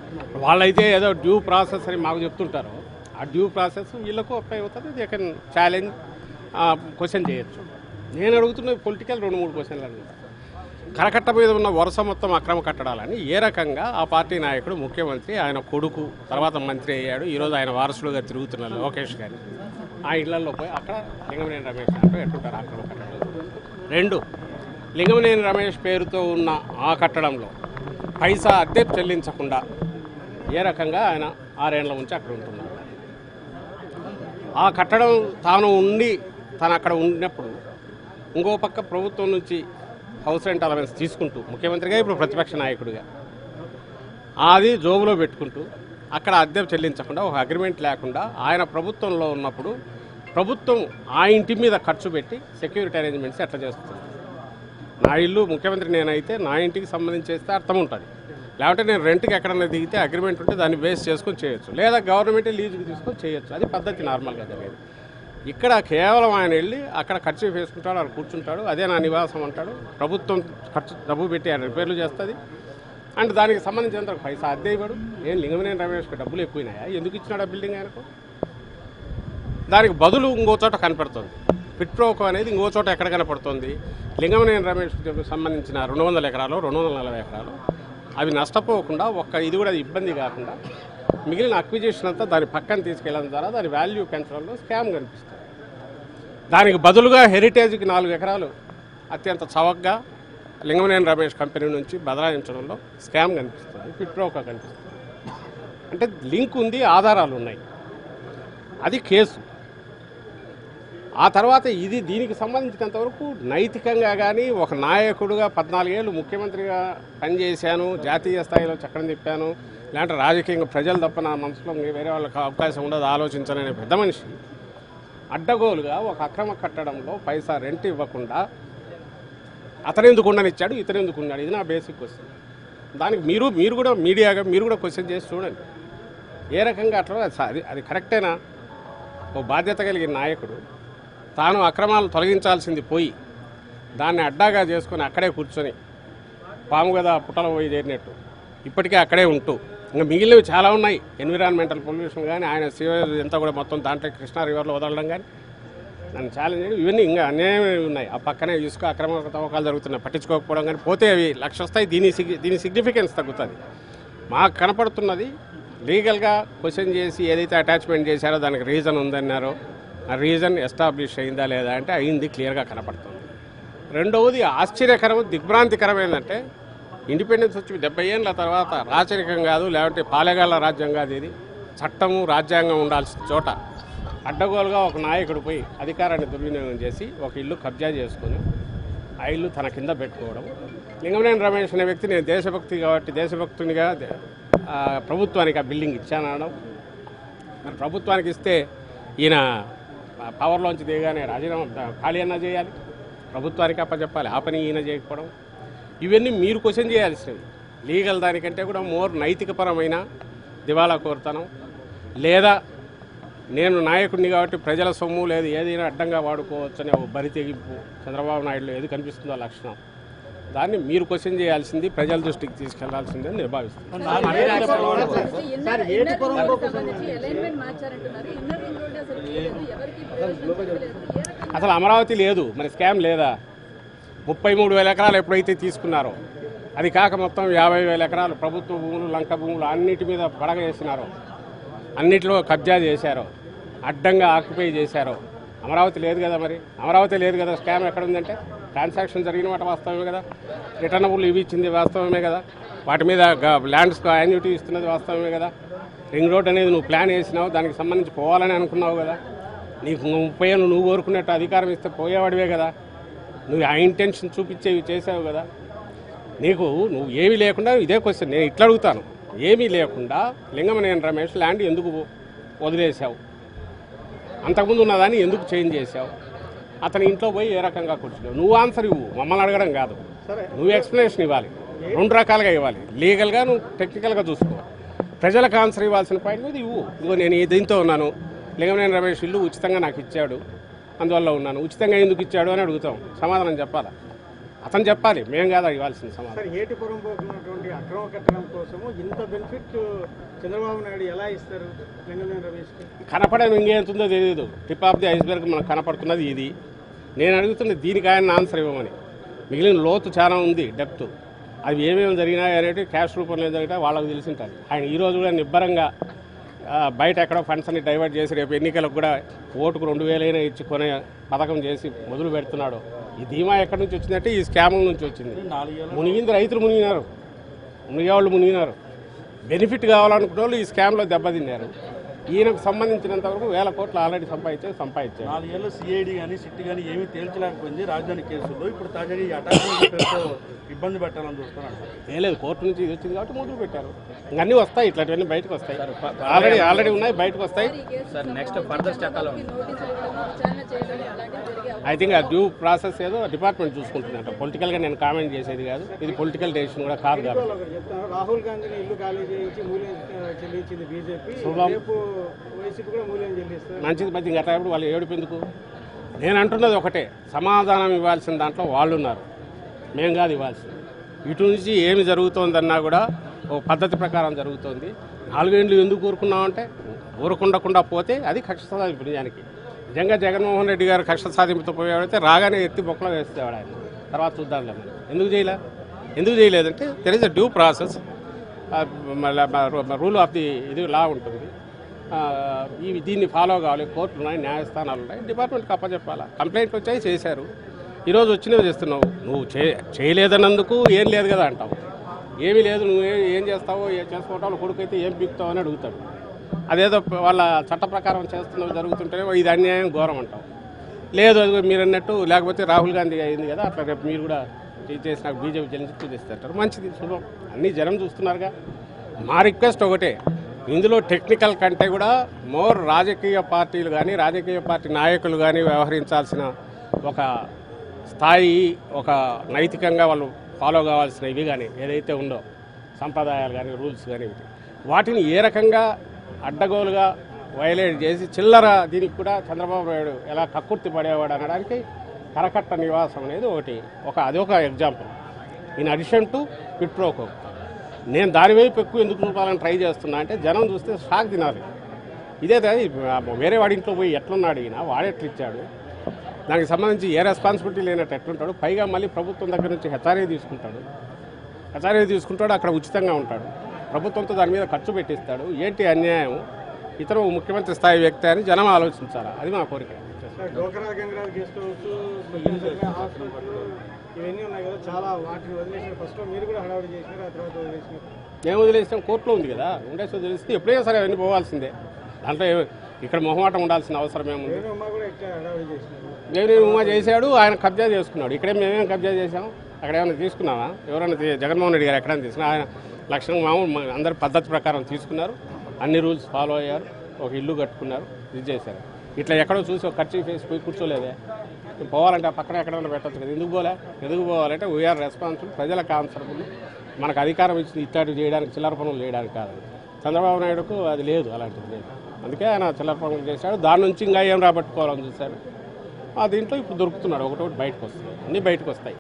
వాళ్ళైతే ఏదో due process అని మాకు చెప్తుంటారు ఆ డ్యూ ప్రాసెస్ వీళ్ళకు అప్లై అవుతుంది దే కెన్ ఛాలెంజ్ క్వశ్చన్ చేయొచ్చు నేను అడుగుతున్న పొలిటికల్ రెండు మూడు క్వశ్చన్లు అడుగుతాను కరకట్ట మీద ఉన్న వరుస మొత్తం అక్రమ కట్టడాలని ఏ రకంగా ఆ పార్టీ నాయకుడు ముఖ్యమంత్రి ఆయన కొడుకు తర్వాత మంత్రి అయ్యాడు ఈరోజు ఆయన వారసులుగా తిరుగుతున్నారు లోకేష్ గారు ఆ ఇళ్లలో పోయి అక్కడ లింగమనేని రమేష్ అంటూ ఎట్టుంటారు అక్రమ కట్టడాలు రెండు లింగమనేని రమేష్ పేరుతో ఉన్న ఆ కట్టడంలో పైసా అద్దె చెల్లించకుండా ఏ రకంగా ఆయన ఆరేళ్ల నుంచి అక్కడ ఉంటున్నారు ఆ కట్టడం తాను ఉండి తను అక్కడ ఉన్నప్పుడు ఇంకో పక్క ప్రభుత్వం నుంచి హౌస్ రెంట్ అలవెన్స్ తీసుకుంటూ ముఖ్యమంత్రిగా ఇప్పుడు ప్రతిపక్ష నాయకుడిగా అది జోబులో పెట్టుకుంటూ అక్కడ అద్దె చెల్లించకుండా ఒక అగ్రిమెంట్ లేకుండా ఆయన ప్రభుత్వంలో ఉన్నప్పుడు ప్రభుత్వం ఆ ఇంటి మీద ఖర్చు పెట్టి సెక్యూరిటీ అరేంజ్మెంట్స్ ఎట్లా చేస్తుంది నా ఇల్లు ముఖ్యమంత్రి నేనైతే నా ఇంటికి సంబంధించి చేస్తే అర్థం ఉంటుంది లేకపోతే నేను రెంట్కి ఎక్కడన్నా దిగితే అగ్రిమెంట్ ఉంటే దాన్ని బేస్ చేసుకొని చేయొచ్చు లేదా గవర్నమెంట్ లీజుకి తీసుకొని చేయొచ్చు అది పద్ధతి నార్మల్గా జరిగేది ఇక్కడ కేవలం ఆయన వెళ్ళి అక్కడ ఖర్చు వేసుకుంటాడు అక్కడ కూర్చుంటాడు అదే నా నివాసం అంటాడు ప్రభుత్వం ఖర్చు డబ్బు పెట్టి ఆయన రిపేర్లు చేస్తుంది అండ్ దానికి సంబంధించినంత పైసా అద్దె ఇవ్వడు ఏం లింగమనేని రమేష్కి డబ్బులు ఎక్కువైనాయా ఎందుకు ఇచ్చినాడు ఆ బిల్డింగ్ ఆయనకు దానికి బదులు ఇంకో చోట కనపడుతుంది పిట్రోకో అనేది ఇంకో చోట ఎక్కడ కనపడుతుంది లింగమనేని రమేష్కి సంబంధించిన రెండు వందల ఎకరాలు రెండు వందల నలభై ఎకరాలు అవి నష్టపోకుండా ఒక్క ఇది కూడా ఇబ్బంది కాకుండా మిగిలిన అక్విజిషన్ అంతా దాని పక్కన తీసుకెళ్ళడం ద్వారా దాని వాల్యూ పెంచడంలో స్కామ్ కనిపిస్తుంది దానికి బదులుగా హెరిటేజ్కి నాలుగు ఎకరాలు అత్యంత చవకగా లింగమనేని రమేష్ కంపెనీ నుంచి బదలాయించడంలో స్కామ్ కనిపిస్తుంది పిట్రోకా కనిపిస్తుంది అంటే లింక్ ఉంది ఆధారాలు ఉన్నాయి అది కేసు ఆ తర్వాత ఇది దీనికి సంబంధించినంత వరకు నైతికంగా కానీ ఒక నాయకుడుగా పద్నాలుగేళ్ళు ముఖ్యమంత్రిగా పనిచేశాను జాతీయ స్థాయిలో చక్రం తిప్పాను ఇలాంటి రాజకీయంగా ప్రజలు తప్ప నా మనసులో ఇంక వేరే వాళ్ళకి అవకాశం ఉండదు ఆలోచించాలనే పెద్ద మనిషి అడ్డగోలుగా ఒక అక్రమ కట్టడంలో పైసా రెంట్ ఇవ్వకుండా అతను ఎందుకు ఉండనిచ్చాడు ఇతను ఎందుకు ఉన్నాడు ఇది నా బేసిక్ క్వశ్చన్ దానికి మీరు మీరు కూడా మీడియాగా మీరు కూడా క్వశ్చన్ చేసి చూడండి ఏ రకంగా అట్లా అది అది కరెక్టేనా ఓ బాధ్యత కలిగిన నాయకుడు తాను అక్రమాలు తొలగించాల్సింది పోయి దాన్ని అడ్డాగా చేసుకొని అక్కడే కూర్చొని పాము కదా పుట్టలో పోయి చేరినట్టు ఇప్పటికే అక్కడే ఉంటూ ఇంకా మిగిలినవి చాలా ఉన్నాయి ఎన్విరాన్మెంటల్ పొల్యూషన్ కానీ ఆయన సీవేజ్ ఎంత కూడా మొత్తం దాంట్లో కృష్ణా రివర్లో వదలడం కానీ నన్ను ఛాలెంజ్ చేయడం ఇవన్నీ ఇంకా అన్యాయమే ఉన్నాయి ఆ పక్కనే ఇసుక అక్రమ తవ్వకాలు జరుగుతున్నాయి పట్టించుకోకపోవడం కానీ పోతే అవి లక్ష వస్తాయి దీని సిగ్ దీని సిగ్నిఫికెన్స్ తగ్గుతుంది మాకు కనపడుతున్నది లీగల్గా క్వశ్చన్ చేసి ఏదైతే అటాచ్మెంట్ చేశారో దానికి రీజన్ ఉందన్నారో ఆ రీజన్ ఎస్టాబ్లిష్ అయిందా లేదా అంటే అయింది క్లియర్గా కనపడుతుంది రెండవది ఆశ్చర్యకరం దిగ్భ్రాంతికరం ఏంటంటే ఇండిపెండెన్స్ వచ్చి డెబ్బై ఏళ్ళ తర్వాత రాచరికం కాదు లేదంటే పాలెగాళ్ళ రాజ్యం కాదు ఇది చట్టము రాజ్యాంగం ఉండాల్సిన చోట అడ్డగోలుగా ఒక నాయకుడు పోయి అధికారాన్ని దుర్వినియోగం చేసి ఒక ఇల్లు కబ్జా చేసుకొని ఆ ఇల్లు తన కింద పెట్టుకోవడం లింగమనేని రమేష్ అనే వ్యక్తి నేను దేశభక్తి కాబట్టి దేశభక్తునిగా దే- ఆ, ప్రభుత్వానికి ఆ బిల్డింగ్ ఇచ్చానడం మరి ప్రభుత్వానికి ఇస్తే ఈయన ప- పవర్లోంచి దిగగానే రాజీనామా ఖాళీ అన్నా చేయాలి ప్రభుత్వానికి అప్పచెప్పాలి ఆ పని ఈయన చేయకపోవడం ఇవన్నీ మీరు క్వశ్చన్ చేయాల్సినవి లీగల్ దానికంటే కూడా మోర్ నైతికపరమైన దివాలా కోరుతాను లేదా నేను నాయకుడిని కాబట్టి ప్రజల సొమ్ము లేదు ఏదైనా అడ్డంగా వాడుకోవచ్చు అనే ఒక బరి తెగింపు చంద్రబాబు నాయుడులో ఏది కనిపిస్తుందో ఆ లక్షణం దాన్ని మీరు క్వశ్చన్ చేయాల్సింది ప్రజల దృష్టికి తీసుకెళ్లాల్సింది అని నేను భావిస్తున్నాను ఇన్నర్ ఇన్నర్ రింగ్ రోడ్ సంబంధించి అలైన్మెంట్ మార్చారంటున్నారు ఇన్నర్ రింగ్ రోడ్ అసలు లేదు ఎవరికి ప్రయోజనం లేదు ఏ రకంగా అసలు అమరావతి లేదు మరి స్కామ్ లేదా ముప్పై మూడు వేల ఎకరాలు ఎప్పుడైతే తీసుకున్నారో అది కాక మొత్తం యాభై వేల ఎకరాలు ప్రభుత్వ భూములు లంక భూములు అన్నిటి మీద పడగ వేసినారో అన్నిటిలో కబ్జా చేశారో అడ్డంగా ఆక్యుపై చేశారో అమరావతి లేదు కదా మరి అమరావతి లేదు కదా స్కామ్ ఎక్కడ ఉందంటే ట్రాన్సాక్షన్ జరిగిన మాట వాస్తవమే కదా రిటర్నబుల్ ఇవి ఇచ్చింది వాస్తవమే కదా వాటి మీద ల్యాండ్స్ యాన్యుటీ ఇస్తున్నది వాస్తవమే కదా రింగ్ రోడ్ అనేది నువ్వు ప్లాన్ వేసినావు దానికి సంబంధించి పోవాలని అనుకున్నావు కదా నీకు ముప్పై ఏళ్ళు నువ్వు కోరుకున్నట్టు అధికారం ఇస్తే పోయేవాడివే కదా నువ్వు ఆ ఇంటెన్షన్ చూపించేవి చేసావు కదా నీకు నువ్వు ఏమీ లేకుండా ఇదే క్వశ్చన్ నేను ఇట్లా అడుగుతాను ఏమీ లేకుండా లింగమనేని రమేష్ ల్యాండ్ ఎందుకు వదిలేసావు అంతకుముందు ఉన్నదాన్ని ఎందుకు చేంజ్ చేసావు అతని ఇంట్లో పోయి ఏ రకంగా కూర్చున్నావు నువ్వు ఆన్సర్ ఇవ్వు మమ్మల్ని అడగడం కాదు నువ్వు ఎక్స్ప్లెనేషన్ ఇవ్వాలి రెండు రకాలుగా ఇవ్వాలి లీగల్గా నువ్వు టెక్నికల్గా చూసుకో ప్రజలకు ఆన్సర్ ఇవ్వాల్సిన పాయింట్ మీద ఇవ్వు ఇదిగో నేను ఈ దీంతో ఉన్నాను లింగమనేని రమేష్ ఇల్లు ఉచితంగా నాకు ఇచ్చాడు అందువల్ల ఉన్నాను ఉచితంగా ఎందుకు ఇచ్చాడు అని అడుగుతాం సమాధానం చెప్పాలా అతను చెప్పాలి మేము కాదా ఇవ్వాల్సిన సమాధానం సార్ ఏటిపురం పోతున్నటువంటి అక్రమ కట్టడం కోసము ఇంత బెనిఫిట్ చంద్రబాబు నాయుడు ఎలా ఇస్తారు లింగదేవి రమేష్కి కనపడని ఇంకేంతుందో తెలియదు టిప్ ఆఫ్ ది ఐస్బర్గ్ మనకు కనపడుతున్నది ఇది నేను అడుగుతున్న దీనికి ఆయన ఆన్సర్ ఇవ్వమని మిగిలిన లోతు చాలా ఉంది డెప్త్ అవి ఏమేమి జరిగినాయి అనేది క్యాష్ రూపంలో ఏం జరిగినా వాళ్ళకు తెలిసి ఉంటుంది ఆయన ఈ రోజు కూడా నిబ్బరంగా ఆ, బయట ఎక్కడో ఫండ్స్ అన్ని డైవర్ట్ చేసి రేపు ఎన్నికలకు కూడా ఓటుకు రెండు వేలైనా ఇచ్చి కొనే పథకం చేసి మొదలు పెడుతున్నాడు ఈ ధీమా ఎక్కడి నుంచి వచ్చిందంటే ఈ స్కాముల నుంచి వచ్చింది మునిగింది రైతులు మునిగినారు మునిగేవాళ్ళు మునిగినారు బెనిఫిట్ కావాలనుకున్న వాళ్ళు ఈ స్కామ్లో దెబ్బతిన్నారు ఈయనకు సంబంధించినంత వరకు వేల కోట్లు ఆల్రెడీ సంపాదించారు సంపాదించారు నాలుగేళ్ళు సిఐడి కానీ సిట్ కానీ ఏమీ తేల్చలేకపోయింది రాజధాని కేసుల్లో ఇప్పుడు తాజాగా ఈ అటాచ్మెంట్ పేరుతో ఇబ్బంది పెట్టాలని చూస్తున్నాడు లేదు కోర్టు నుంచి ఇది వచ్చింది కాబట్టి మొదలు పెట్టారు ఇంకా అన్నీ వస్తాయి ఇట్లాంటివన్నీ బయటకు వస్తాయి ఆల్రెడీ ఆల్రెడీ ఉన్నాయి బయటకు వస్తాయి ఈ కేసు నెక్స్ట్ ఫర్దర్ స్టెప్ నోటీసులు ఇవ్వడము విచారణ చేయడం అలాంటివి జరిగే ఐ థింక్ ఆ డ్యూ ప్రాసెస్ ఏదో డిపార్ట్మెంట్ చూసుకుంటుందంట పొలిటికల్గా నేను కామెంట్ చేసేది కాదు ఇది పొలిటికల్ డెసిషన్ కూడా కాదు కాబట్టి ఒకటి చెప్తాను రాహుల్ గాంధీని ఇల్లు ఖాళీ చేయించి మూల్యం ఆ, చెల్లించింది బీజేపీ శుభం. రేపు వైసీపీ కూడా మూల్యం చెల్లిస్తారు మంచిది మంచిది గట్రా ఇప్పుడు వాళ్ళు ఏడుపు ఎందుకు నేను అంటున్నది ఒకటే సమాధానం ఇవ్వాల్సిన దాంట్లో వాళ్ళు ఉన్నారు మేము కాదు ఇవ్వాల్సింది ఇటు నుంచి ఏమి జరుగుతోందన్నా కూడా ఒక పద్ధతి ప్రకారం జరుగుతోంది నాలుగేండ్లు ఎందుకు ఊరుకున్నామంటే ఊరుకుండకుండా పోతే అది కక్ష సాధింపు నిజానికి నిజంగా జగన్మోహన్ రెడ్డి గారు కక్ష సాధింపుతో పోయాడైతే రాగానే ఎత్తి బొక్కలో వేస్తేవాడు ఆయన తర్వాత చూద్దాంలే మరి ఎందుకు చేయలే ఎందుకు చేయలేదంటే there is a due process rule of the ఇది లా ఉంటుంది ఆ, ఇవి దీన్ని ఫాలో కావాలి కోర్టులు ఉన్నాయి న్యాయస్థానాలు ఉన్నాయి డిపార్ట్మెంట్కి అప్పచెప్పాలా కంప్లైంట్లు వచ్చాయి చేశారు ఈరోజు వచ్చినవి చేస్తున్నావు నువ్వు చే చేయలేదన్నందుకు ఏం లేదు కదా అంటావు ఏమీ లేదు నువ్వు ఏ- ఏం చేస్తావో ఏం చేసుకోవటం కొడుకు అయితే ఏం పీకుతావు అని అడుగుతాడు అదేదో వాళ్ళ చట్ట ప్రకారం చేస్తున్నవి జరుగుతుంటే ఇది అన్యాయం ఘోరం అంటావు లేదు అది మీరు అన్నట్టు లేకపోతే రాహుల్ గాంధీ అయింది కదా అట్లా రేపు మీరు కూడా ఇది చేసి నాకు బీజేపీ గెలిచి చూపిస్తారు మంచిది శుభం అన్నీ జనం చూస్తున్నారుగా మా రిక్వెస్ట్ ఒకటే ఇందులో టెక్నికల్ కంటే కూడా మోర్ రాజకీయ పార్టీలు కానీ రాజకీయ పార్టీ నాయకులు కానీ వ్యవహరించాల్సిన ఒక స్థాయి ఒక నైతికంగా వాళ్ళు ఫాలో కావాల్సిన ఇవి కానీ ఏదైతే ఉందో సంప్రదాయాలు కానీ రూల్స్ కానీ ఇవి. వాటిని ఏ రకంగా అడ్డగోలుగా వైలేట్ చేసి చిల్లర దీనికి కూడా చంద్రబాబు నాయుడు ఎలా కక్కుర్తి పడేవాడు అనడానికి కరకట్ట నివాసం అనేది ఒకటి ఒక అదొక ఎగ్జాంపుల్ ఇన్ అడిషన్ టు పిట్రోకో నేను దాని వైపు ఎక్కువ ఎందుకు చూపాలని ట్రై చేస్తున్నా అంటే జనం చూస్తే షాక్ తినాలి ఇదే కాదు, ఇప్పుడు వేరే వాడి ఇంట్లో పోయి ఎట్లున్నాడు ఈయన వాడెట్లు ఇచ్చాడు దానికి సంబంధించి ఏ రెస్పాన్సిబిలిటీ లేనట్టు ఎట్లుంటాడు పైగా మళ్ళీ ప్రభుత్వం దగ్గర నుంచి హెచ్ఆర్ఏ తీసుకుంటాడు హెచ్ఆర్ఏ తీసుకుంటాడు అక్కడ ఉచితంగా ఉంటాడు ప్రభుత్వంతో దాని మీద ఖర్చు పెట్టిస్తాడు ఏంటి అన్యాయం ఇతను ముఖ్యమంత్రి స్థాయి వ్యక్తి అని జనం ఆలోచించాలి అది మా కోరిక సార్ డోకరా గంగరాజు గెస్ట్ హౌస్ హాస్పిటల్ ఇవన్నీ ఉన్నాయి కదా చాలా వాటిని వదిలేసిన ఫస్ట్ మీరు కూడా హడావిడి చేసినారు ఆ తర్వాత వదిలేసినారు ఏం వదిలేస్తాం కోర్టులో ఉంది కదా ఉండేసి వదిలేస్తే ఎప్పుడైనా సరే అవన్నీ పోవాల్సిందే దాంట్లో ఏ- ఇక్కడ మొహమాటం ఉండాల్సిన అవసరం ఏముంది నేను అమ్మ కూడా ఎట్లా హడావిడి చేసినారు దేవినేని ఉమా చేశాడు ఆయన కబ్జా చేసుకున్నాడు ఇక్కడే మేమేం కబ్జా చేసాం అక్కడ ఏమైనా తీసుకున్నావా ఎవరైనా తీ- జగన్మోహన్ రెడ్డి గారు ఎక్కడైనా తీసుకున్నా ఆయన లక్షణం మామూలు మన అందరి పద్ధతి ప్రకారం తీసుకున్నారు అన్ని రూల్స్ ఫాలో అయ్యారు ఒక ఇల్లు కట్టుకున్నారు ఇది చేశారు ఇట్లా ఎక్కడో చూసి ఒక ఖర్చు ఫేసి పోయి కూర్చోలేదే పోవాలంటే ఆ పక్కన ఎక్కడైనా పెట్టచ్చు కదా ఎందుకు పోలే ఎందుకు పోవాలంటే వీఆర్ రెస్పాన్సిబుల్ ప్రజలకు ఆన్సరబుల్ మనకు అధికారం ఇచ్చి ఇట్లాంటివి చేయడానికి చిల్లర పనులు చేయడానికి కాదు చంద్రబాబు నాయుడుకు అది లేదు అలాంటిది లేదు అందుకే ఆయన చిల్లర పనులు చేశాడు దాని నుంచి ఇంకా ఏం రాబట్టుకోవాలని చూశాడు ఆ దీంట్లో ఇప్పుడు దొరుకుతున్నాడు ఒకటొకటి బయటకు వస్తాయి అన్నీ బయటకు వస్తాయి